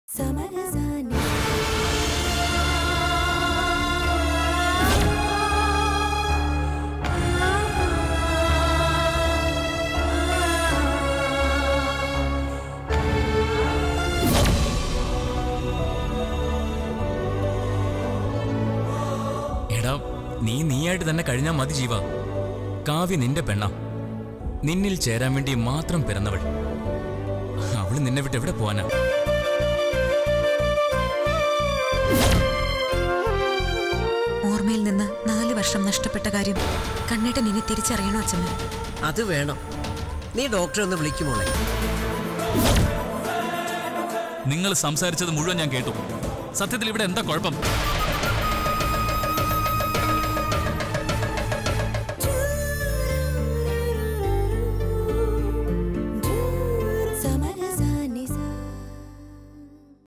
സമരസാനി എടാ നീ നീയായിട്ട് തന്നെ കഴിഞ്ഞാൽ മതി ജീവ കാവ്യ നിന്റെ പെണ്ണ നിന്നിൽ ചേരാൻ വേണ്ടി മാത്രം പിറന്നവൾ അവള് നിന്നെ വിട്ട് എവിടെ പോവാനാ ഓർമ്മയിൽ നിന്ന് നാല് വർഷം നഷ്ടപ്പെട്ട കാര്യം കണ്ണേട്ടൻ ഇനി തിരിച്ചറിയണോ അച്ഛമ്മ അത് വേണം നീ ഡോക്ടറെ ഒന്ന് വിളിക്കുമോളെ നിങ്ങൾ സംസാരിച്ചത് മുഴുവൻ ഞാൻ കേട്ടു സത്യത്തിൽ ഇവിടെ എന്താ കുഴപ്പം